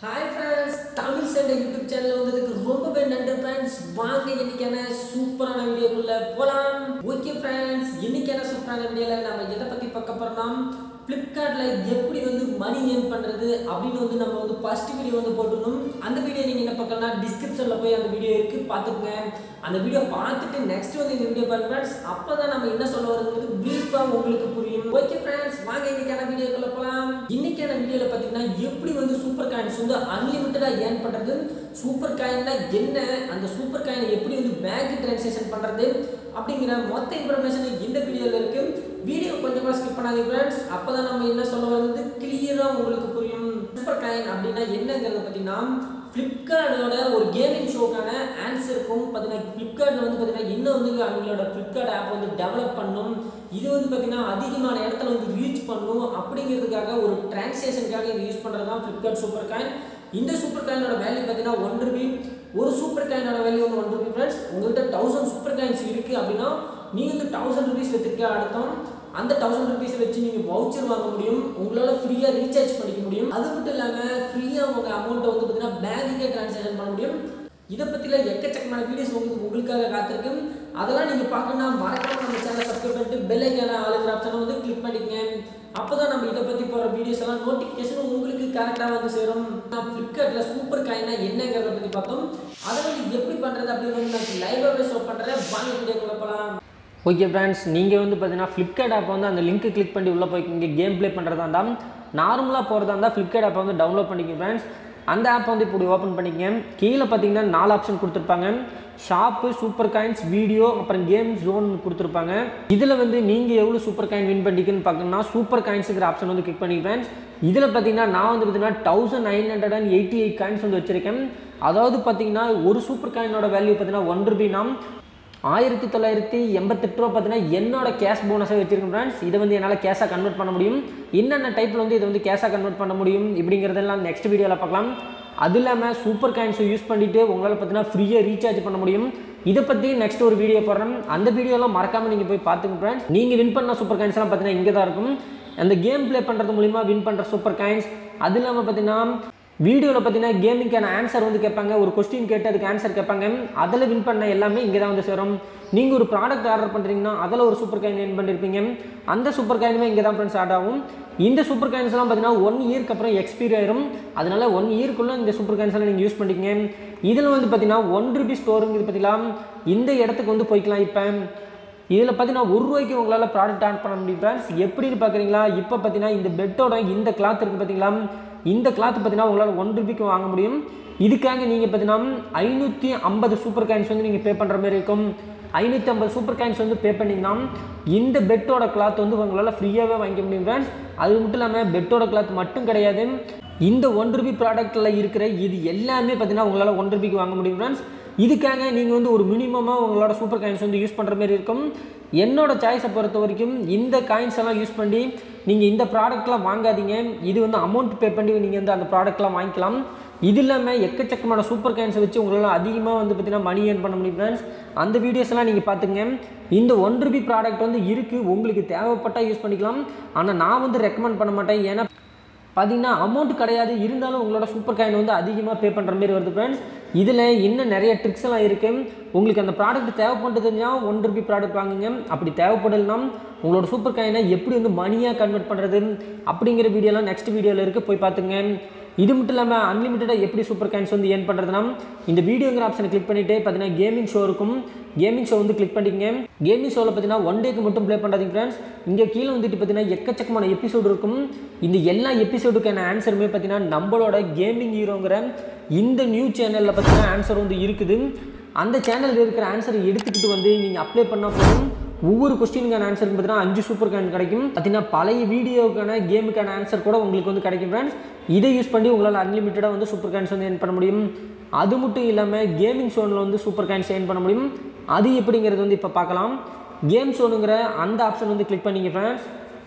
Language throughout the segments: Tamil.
ஹாய் ஃப்ரெண்ட்ஸ் தமிழ் சண்டை யூடியூப் சேனல் வந்ததுக்கு ரொம்பவே நன்றி ஃப்ரெண்ட்ஸ் வாங்க இன்னைக்கான சூப்பரான வீடியோக்குள்ள போலாம் ஓகே ஃப்ரெண்ட்ஸ் இன்னைக்கான சூப்பரான வீடியோவில் நம்ம எதை பற்றி பார்க்க போறோம்னா ஃப்ளிப்கார்ட்டில் எப்படி வந்து மணி ஏர்ன் பண்ணுறது அப்படின்னு வந்து நம்ம வந்து ஃபர்ஸ்ட் வீடியோ வந்து போட்டிருந்தோம் அந்த வீடியோ நீங்கள் என்ன பார்க்கலாம் டிஸ்கிரிப்ஷனில் போய் அந்த வீடியோ இருக்குது பார்த்துக்கோங்க அந்த வீடியோ பார்த்துட்டு நெக்ஸ்ட் வந்து இந்த வீடியோ பாருங்க ஃப்ரெண்ட்ஸ் அப்போ தான் நம்ம என்ன சொல்ல வருது ப்ரீஃபாக உங்களுக்கு புரியும் ஓகே ஃப்ரெண்ட்ஸ் வாங்க இன்னைக்கான வீடியோக்குள்ள போகலாம் இன்னைக்கான வீடியோவில் பார்த்தீங்கன்னா எப்படி வந்து சூப்பர் காயின்ஸ் வந்து அன்லிமிட்டடாக ஏர்ன் பண்ணுறது சூப்பர் காயின்னா என்ன அந்த சூப்பர் காயினை எப்படி வந்து பேங்க் டிரான்சாக்ஷன் பண்ணுறது அப்படிங்கிற மொத்த இன்ஃபர்மேஷன் இந்த வீடியோவில் இருக்கு வீடியோ கொஞ்சம் கூட ஸ்கிப் பண்ணாதீங்க ஃப்ரெண்ட்ஸ் அப்போ தான் நம்ம என்ன சொல்ல வருது கிளியராக உங்களுக்கு புரியும் சூப்பர் காயின் அப்படின்னா என்னங்கிறத பார்த்தீங்கன்னா ஃப்ளிப்கார்ட்டோட ஒரு கேமிங் ஷோக்கான ஆன்சருக்கும் பார்த்தீங்கன்னா ஃப்ளிப்கார்ட்டில் வந்து பார்த்தீங்கன்னா இன்னும் வந்து அவங்களோட ஃப்ளிப்கார்ட் ஆப் வந்து டெவலப் பண்ணும் இது வந்து பார்த்தீங்கன்னா அதிகமான இடத்துல வந்து ரீச் பண்ணும் அப்படிங்கிறதுக்காக ஒரு டிரான்சாக்ஷனுக்காக இது யூஸ் பண்ணுறது தான் ஃப்ளிப்கார்ட் சூப்பர் காயின் இந்த சூப்பர் காயினோட வேல்யூ பார்த்தீங்கன்னா ஒன் ருபி ஒரு சூப்பர் காயினோட வேல்யூ வந்து ஒன் ருபி ஃப்ரெண்ட்ஸ் உங்கள்கிட்ட தௌசண்ட் சூப்பர் காயின்ஸ் இருக்குது அப்படின்னா நீங்கள் வந்து தௌசண்ட் ருபீஸ் வச்சிருக்க அர்த்தம் அந்த தௌசண்ட் ருபீஸ் வச்சு நீங்கள் வவுச்சர் வாங்க முடியும் உங்களால் ஃப்ரீயாக ரீசார்ஜ் பண்ணிக்க முடியும் அது மட்டும் இல்லாமல் ஃப்ரீயாக உங்கள் அமௌண்ட்டை வந்து பார்த்தீங்கன்னா பேங்குக்கே ட்ரான்சாக்ஷன் பண்ண முடியும் இதை பற்றிலாம் எக்கச்சக்கமான வீடியோஸ் உங்களுக்கு உங்களுக்காக காத்திருக்கு அதெல்லாம் நீங்கள் பார்க்கணும்னா மறக்காம நம்ம சேனலை சப்ஸ்கிரைப் பண்ணிட்டு பெல் ஐக்கான ஆளுங்கிற ஆப்ஷனை வந்து கிளிக் பண்ணிக்கங்க அப்போ தான் நம்ம இதை பற்றி போகிற வீடியோஸ் எல்லாம் நோட்டிஃபிகேஷன் உங்களுக்கு கரெக்டாக வந்து சேரும் நான் ஃப்ளிப்கார்ட்டில் சூப்பர் காயினா என்னங்கிறத பற்றி பார்த்தோம் அதை வந்து எப்படி பண்ணுறது அப்படின்னு வந்து நான் லைவாகவே ஷோ பண்ணுறேன் வாங்க வீடியோக்குள்ள போகலாம் ஓகே ஃப்ரெண்ட்ஸ் நீங்கள் வந்து பார்த்தீங்கன்னா ஃப்ளிப்கார்ட் ஆப் வந்து அந்த லிங்க் கிளிக் பண்ணி உள்ளே போய் இங்கே கேம் ப்ளே பண்ணுறதா இருந்தால் நார்மலாக போகிறதா இருந்தால் ஃப்ளிப்கார்ட் ஆப்பை வந்து டவுன்லோட் பண்ணிக்கங்க ஃப்ரெண்ட்ஸ் அந்த ஆப் வந்து இப்படி ஓப்பன் பண்ணிக்கங்க கீழே பார்த்தீங்கன்னா நாலு ஆப்ஷன் கொடுத்துருப்பாங்க ஷாப்பு சூப்பர் காயின்ஸ் வீடியோ அப்புறம் கேம் ஜோன் கொடுத்துருப்பாங்க இதில் வந்து நீங்கள் எவ்வளோ சூப்பர் காயின் வின் பண்ணிக்கன்னு பார்க்கணும்னா சூப்பர் காயின்ஸுங்கிற ஆப்ஷன் வந்து கிளிக் பண்ணி ஃப்ரெண்ட்ஸ் இதில் பார்த்தீங்கன்னா நான் வந்து பார்த்தீங்கன்னா thousand nine hundred and eighty eight coins வந்து வச்சுருக்கேன் அதாவது பார்த்தீங்கன்னா ஒரு சூப்பர் காயினோட வேல்யூ பார்த்தீங்கன்னா ஒன் ருபினா ஆயிரத்தி தொள்ளாயிரத்தி எண்பத்தெட்டு ரூபா பார்த்தீங்கன்னா என்னோட கேஷ் போனஸாக வச்சிருக்கேன் ஃப்ரெண்ட்ஸ் இதை வந்து என்னால் கேஷாக கன்வெர்ட் பண்ண முடியும் என்னென்ன டைப்பில் வந்து இதை வந்து கேஷாக கன்வெர்ட் பண்ண முடியும் இப்படிங்கிறதெல்லாம் நெக்ஸ்ட் வீடியோவில் பார்க்கலாம் அது இல்லாமல் சூப்பர் காயின்ஸை யூஸ் பண்ணிவிட்டு உங்களால் பார்த்தீங்கன்னா ஃப்ரீயாக ரீசார்ஜ் பண்ண முடியும் இதை பற்றி நெக்ஸ்ட் ஒரு வீடியோ போடுறேன் அந்த வீடியோலாம் மறக்காமல் நீங்கள் போய் பார்த்துங்க ஃப்ரெண்ட்ஸ் நீங்கள் வின் பண்ண சூப்பர் காயின்ஸ்லாம் பார்த்தீங்கன்னா இங்கே தான் இருக்கும் அந்த கேம் ப்ளே பண்ணுறது மூலிமா வின் பண்ணுற சூப்பர் காயின்ஸ் அது இல்லாமல் பார்த்தீங்கன்னா வீடியோவில் பார்த்தீங்கன்னா கேமிங்கான ஆன்சர் வந்து கேட்பாங்க ஒரு கொஸ்டின் கேட்டு அதுக்கு ஆன்சர் கேட்பாங்க அதில் வின் பண்ண எல்லாமே இங்கே தான் வந்து சேரும் நீங்கள் ஒரு ப்ராடக்ட் ஆர்டர் பண்ணுறீங்கன்னா அதில் ஒரு சூப்பர் காயின் வின் பண்ணியிருப்பீங்க அந்த சூப்பர் காயினுமே இங்கே தான் ஃப்ரெண்ட்ஸ் ஆட் ஆகும் இந்த சூப்பர் காயின்ஸ்லாம் பார்த்தீங்கன்னா ஒன் இயர்க்கு அப்புறம் எக்ஸ்பீரி ஆயிரும் அதனால ஒன் இயர்க்குள்ளே இந்த சூப்பர் காயின்ஸ்லாம் நீங்கள் யூஸ் பண்ணிக்கங்க இதில் வந்து பார்த்தீங்கன்னா ஒன் ருபி ஸ்டோருங்கிறது பார்த்தீங்களா இந்த இடத்துக்கு வந்து போய்க்கலாம் இப்போ இதில் பார்த்தீங்கன்னா ஒரு ரூபாய்க்கு உங்களால் ப்ராடக்ட் ஆட் பண்ண முடியும் ஃப்ரெண்ட்ஸ் எப்படின்னு பார்க்குறீங்களா இப்போ பார்த்தீங்கன்னா இந்த பெட்டோட இந்த கிளாத் இருக்குது பார்த்தீங்களா இந்த கிளாத் பார்த்தீங்கன்னா உங்களால் ஒன் ருபிக்கு வாங்க முடியும் இதுக்காக நீங்கள் பார்த்தீங்கன்னா ஐநூற்றி ஐம்பது சூப்பர் காயின்ஸ் வந்து நீங்கள் பே பண்ணுற மாதிரி இருக்கும் ஐநூற்றி ஐம்பது சூப்பர் காயின்ஸ் வந்து பே பண்ணிங்கன்னா இந்த பெட்டோட கிளாத் வந்து உங்களால் ஃப்ரீயாகவே வாங்கிக்க முடியும் ஃப்ரெண்ட்ஸ் அது மட்டும் இல்லாமல் பெட்டோட கிளாத் மட்டும் கிடையாது இந்த ஒன் ருபி ப்ராடக்ட்டில் இருக்கிற இது எல்லாமே பார்த்தீங்கன்னா உங்களால் ஒன் ருபிக்கு வாங்க முடியும் ஃப்ரெண்ட்ஸ் இதுக்காக நீங்கள் வந்து ஒரு மினிமமாக உங்களோட சூப்பர் காயின்ஸ் வந்து யூஸ் பண்ணுற மாதிரி இருக்கும் என்னோட சாய்ஸை பொறுத்த வரைக்கும் இந்த காயின்ஸ் எல்லாம் யூஸ் பண்ணி நீங்கள் இந்த ப்ராடக்ட்லாம் வாங்காதீங்க இது வந்து அமௌண்ட் பே பண்ணி நீங்கள் வந்து அந்த ப்ராடக்ட்லாம் வாங்கிக்கலாம் இது இல்லாமல் எக்கச்சக்கமான சூப்பர் காயின்ஸை வச்சு உங்களால் அதிகமாக வந்து பார்த்தீங்கன்னா மணி ஏர்ன் பண்ண முடியும் ஃப்ரெண்ட்ஸ் அந்த வீடியோஸ் எல்லாம் நீங்கள் பார்த்துங்க இந்த ஒன் ருபி ப்ராடக்ட் வந்து இருக்குது உங்களுக்கு தேவைப்பட்டால் யூஸ் பண்ணிக்கலாம் ஆனால் நான் வந்து ரெக்கமெண்ட் பண்ண மாட்டேன் ஏன்னா பார்த்தீங்கன்னா அமௌண்ட் கிடையாது இருந்தாலும் உங்களோட சூப்பர் காயின் வந்து அதிகமாக பே பண்ணுற மாதிரி வருது ஃப்ரெண்ட்ஸ் இதில் இன்னும் நிறைய ட்ரிக்ஸ் எல்லாம் இருக்குது உங்களுக்கு அந்த ப்ராடக்ட் தேவைப்படுதுன்னா ஒன் ருபி ப்ராடக்ட் வாங்குங்க அப்படி தேவைப்படலைன்னா உங்களோட சூப்பர் காயினை எப்படி வந்து மணியாக கன்வெர்ட் பண்ணுறது அப்படிங்கிற வீடியோலாம் நெக்ஸ்ட் வீடியோவில் இருக்குது போய் பார்த்துங்க இது மட்டும் இல்லாமல் அன்லிமிட்டடாக எப்படி சூப்பர் காயின்ஸ் வந்து ஏர்ன் பண்ணுறதுனா இந்த வீடியோங்கிற ஆப்ஷனை கிளிக் பண்ணிவிட்டு பார்த்தீங்கன்னா கேமிங் ஷோ இருக்கும் கேமிங் ஷோ வந்து கிளிக் பண்ணிக்கங்க கேமிங் ஷோவில் பார்த்தீங்கன்னா ஒன் டேக்கு மட்டும் ப்ளே பண்ணாதீங்க ஃப்ரெண்ட்ஸ் இங்கே கீழே வந்துட்டு பார்த்தீங்கன்னா எக்கச்சக்கமான எபிசோடு இருக்கும் இந்த எல்லா எபிசோடுக்கான ஆன்சருமே பார்த்தீங்கன்னா நம்மளோட கேமிங் ஹீரோங்கிற இந்த நியூ சேனலில் பார்த்தீங்கன்னா ஆன்சர் வந்து இருக்குது அந்த சேனலில் இருக்கிற ஆன்சரை எடுத்துக்கிட்டு வந்து நீங்கள் அப்ளை பண்ணால் போதும் ஒவ்வொரு கொஸ்டினுக்கான ஆன்சர் பார்த்தீங்கன்னா அஞ்சு சூப்பர் காயின் கிடைக்கும் பார்த்தீங்கன்னா பழைய வீடியோக்கான கேமுக்கான ஆன்சர் கூட உங்களுக்கு வந்து கிடைக்கும் ஃப்ரெண்ட்ஸ் இதை யூஸ் பண்ணி உங்களால் அன்லிமிட்டடாக வந்து சூப்பர் காயின்ஸ் வந்து ஏர்ன் பண்ண முடியும் அது மட்டும் இல்லாமல் கேமிங் ஷோனில் வந்து சூப்பர் காயின்ஸ் ஏர்ன் பண்ண முடியும் அது எப்படிங்கிறது வந்து இப்போ பார்க்கலாம் கேம் ஷோனுங்கிற அந்த ஆப்ஷன் வந்து கிளிக் பண்ணிங்க ஃப்ரெண்ட்ஸ்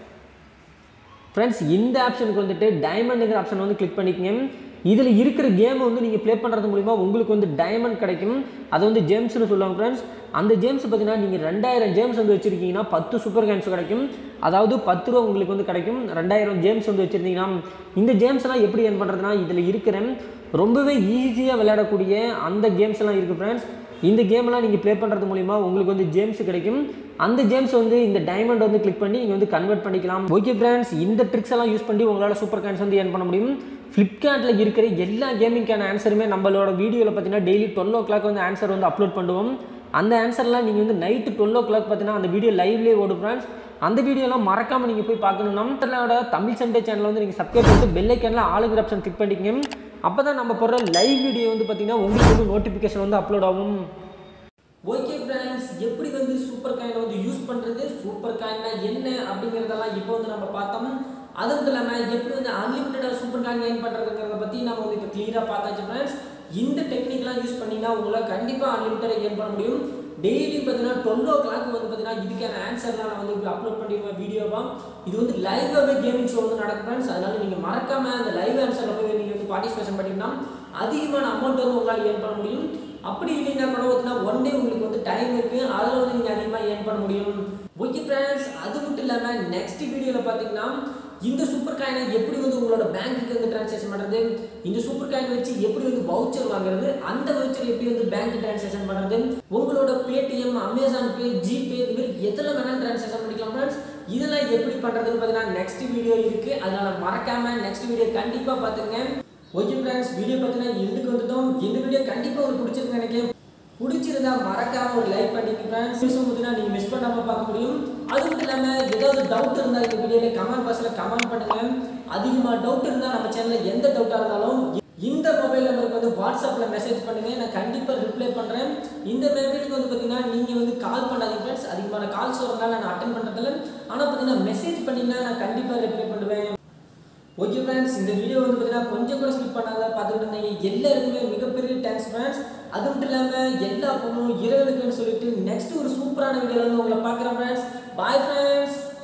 ஃப்ரெண்ட்ஸ் இந்த ஆப்ஷனுக்கு வந்துட்டு டைமண்டுங்கிற ஆப்ஷன் வந்து கிளிக் பண்ணிக்கங்க இதில் இருக்கிற கேமை வந்து நீங்கள் ப்ளே பண்ணுறது மூலிமா உங்களுக்கு வந்து டைமண்ட் கிடைக்கும் அதை வந்து ஜேம்ஸ்னு சொல்லுவாங்க ஃப்ரெண்ட்ஸ் அந்த ஜேம்ஸ் பார்த்தீங்கன்னா நீங்கள் ரெண்டாயிரம் ஜேம்ஸ் வந்து வச்சுருக்கீங்கன்னா பத்து சூப்பர் காயின்ஸ் கிடைக்கும் அதாவது பத்து ரூபா உங்களுக்கு வந்து கிடைக்கும் ரெண்டாயிரம் ஜேம்ஸ் வந்து வச்சுருந்தீங்கன்னா இந்த ஜேம்ஸ் எல்லாம் எப்படி ஏன் பண்ணுறதுனா இதில் இருக்கிற ரொம்பவே ஈஸியாக விளையாடக்கூடிய அந்த கேம்ஸ் எல்லாம் இருக்குது ஃப்ரெண்ட்ஸ் இந்த கேம்லாம் நீங்கள் ப்ளே பண்ணுறது மூலிமா உங்களுக்கு வந்து ஜேம்ஸ் கிடைக்கும் அந்த ஜேம்ஸ் வந்து இந்த டைமண்ட் வந்து கிளிக் பண்ணி நீங்கள் வந்து கன்வெர்ட் பண்ணிக்கலாம் ஓகே ஃப்ரெண்ட்ஸ் இந்த ட்ரிக்ஸ் எல்லாம் யூஸ் பண்ணி உங்களால் சூப்பர் காயின்ஸ் வந்து ஏர்ன் பண்ண முடியும் ஃப்ளிப்கார்ட்டில் இருக்கிற எல்லா கேமிங்க்கான ஆன்சருமே நம்மளோட வீடியோவில் பார்த்தீங்கன்னா டெய்லி டுவெல் ஓ கிளாக் வந்து ஆன்சர் வந்து அப்லோட் பண்ணுவோம் அந்த ஆன்சர்லாம் நீங்கள் வந்து நைட்டு டுவெல் ஓ கிளாக் பார்த்தீங்கன்னா அந்த வீடியோ லைவ்லேயே ஓடும் ஃப்ரெண்ட்ஸ் அந்த வீடியோலாம் மறக்காமல் நீங்கள் போய் பார்க்கணும் நம்மளோட தமிழ் சண்டே சேனலை வந்து நீங்கள் சப்ஸ்கிரைப் பண்ணிட்டு பெல் ஐக்கனில் ஆளுங்கிற ஆப்ஷன் கிளிக் பண்ணிக்கங்க அப்போ தான் நம்ம போடுற லைவ் வீடியோ வந்து பார்த்தீங்கன்னா உங்களுக்கு வந்து நோட்டிஃபிகேஷன் வந்து அப்லோட் ஆகும் ஓகே ஃப்ரெண்ட்ஸ் எப்படி வந்து சூப்பர் காயினை வந்து யூஸ் பண்ணுறது சூப்பர் காயின்னா என்ன அப்படிங்கிறதெல்லாம் இப்போ வந்து நம்ம பார்த்தோம் அது மட்டும் இல்லாமல் எப்படி வந்து அன்லிமிட்டடாக சூப்பர் காயின் ஏர்ன் பண்ணுறதுங்கிறத பற்றி நம்ம வந்து இப்போ கிளியராக பார்த்தாச்சு ஃப்ரெண்ட்ஸ் இந்த டெக்னிக்லாம் யூஸ் பண்ணினா உங்களால் கண்டிப்பாக அன்லிமிட்டடாக ஏர்ன் பண்ண முடியும் டெய்லி பார்த்தீங்கன்னா டுவெல் ஓ கிளாக் வந்து பார்த்தீங்கன்னா இதுக்கான ஆன்சர்லாம் நான் வந்து அப்லோட் பண்ணிடுவேன் வீடியோவாக இது வந்து லைவாகவே கேமிங் ஷோ வந்து நடக்கும் ஃப்ரெண்ட்ஸ் அதனால நீங்கள் மறக்காமல் அந்த லைவ் ஆன்சரில் போய் நீங்கள் வந்து பார்ட்டிசிபேஷன் பண்ணிங்கன்னா அதிகமான அமௌண்ட் வந்து உங்களால் ஏர்ன் பண்ண முடியும் அப்படி இல்லைன்னா கூட பார்த்தீங்கன்னா ஒன் டே உங்களுக்கு வந்து டைம் இருக்கு அதில் வந்து நீங்கள் அதிகமாக ஏர்ன் பண்ண முடியும் ஓகே ஃப்ரெண்ட்ஸ் அது மட்டும் இல்லாமல் நெக்ஸ்ட் வீடியோவில் பார்த்தீங்கன்னா இந்த சூப்பர் காயினை எப்படி வந்து உங்களோட பேங்க்குக்கு வந்து ட்ரான்சாக்ஷன் பண்ணுறது இந்த சூப்பர் காயின் வச்சு எப்படி வந்து வவுச்சர் வாங்குறது அந்த வவுச்சர் எப்படி வந்து பேங்க் ட்ரான்சாக்ஷன் பண்ணுறது உங்களோட பேடிஎம் அமேசான் பே ஜிபே இது மாதிரி எதில் வேணாலும் ட்ரான்சாக்ஷன் பண்ணிக்கலாம் ஃப்ரெண்ட்ஸ் இதெல்லாம் எப்படி பண்ணுறதுன்னு பார்த்தீங்கன்னா நெக்ஸ்ட் வீடியோ இருக்குது அதனால மறக்காமல் நெக்ஸ்ட் வீடியோ கண்டிப்பாக பார்த்துங்க ஓகே ஃப்ரெண்ட்ஸ் வீடியோ பார்த்தீங்கன்னா எண்டுக்கு வந்துட்டோம் இந்த வீடியோ கண்டிப்பாக உங்களுக்கு பிடிச்சிருக்கு நினைக்கிறேன் பிடிச்சிருந்தா மறக்காம ஒரு லைக் பண்ணிக்க ஃப்ரெண்ட்ஸ் நியூஸும் பார்த்தீங்கன்னா நீங்கள் மிஸ் பண்ணாமல் பார்க்க முடியும் அது மட்டும் இல்லாமல் ஏதாவது டவுட் இருந்தால் இந்த வீடியோவில் கமெண்ட் பாக்ஸில் கமெண்ட் பண்ணுங்க அதிகமாக டவுட் இருந்தால் நம்ம சேனலில் எந்த டவுட்டாக இருந்தாலும் இந்த மொபைல் நம்பருக்கு வந்து வாட்ஸ்அப்பில் மெசேஜ் பண்ணுங்க நான் கண்டிப்பாக ரிப்ளை பண்ணுறேன் இந்த மொபைலுக்கு வந்து பார்த்தீங்கன்னா நீங்கள் வந்து கால் பண்ணாதீங்க ஃப்ரெண்ட்ஸ் அதிகமான கால்ஸ் வரனால நான் அட்டன் பண்ணுறதில்ல ஆனால் பார்த்தீங்கன்னா மெசேஜ் பண்ணிங்கன்னா நான் கண்டிப்பாக ரிப்ளை பண்ணுவேன் ஓகே ஃப்ரெண்ட்ஸ் இந்த வீடியோ வந்து பார்த்தீங்கன்னா கொஞ்சம் கூட ஸ்கிப் பண்ணாத பார்த்துக்கிட்டு இருந்தீங்க எல்லாருக்குமே மிகப்பெரிய தேங்க்ஸ் ஃப்ரெண்ட்ஸ் அது மட்டும் இல்லாமல் எல்லா பொண்ணும் இறைவனுக்குன்னு சொல்லிட்டு நெக்ஸ்ட் ஒரு சூப்பரான வீடியோவில் வந்து உங்களை பார்க்குறேன் ஃப்ரெண்ட்ஸ் பாய் ஃப்ரெண்ட்ஸ்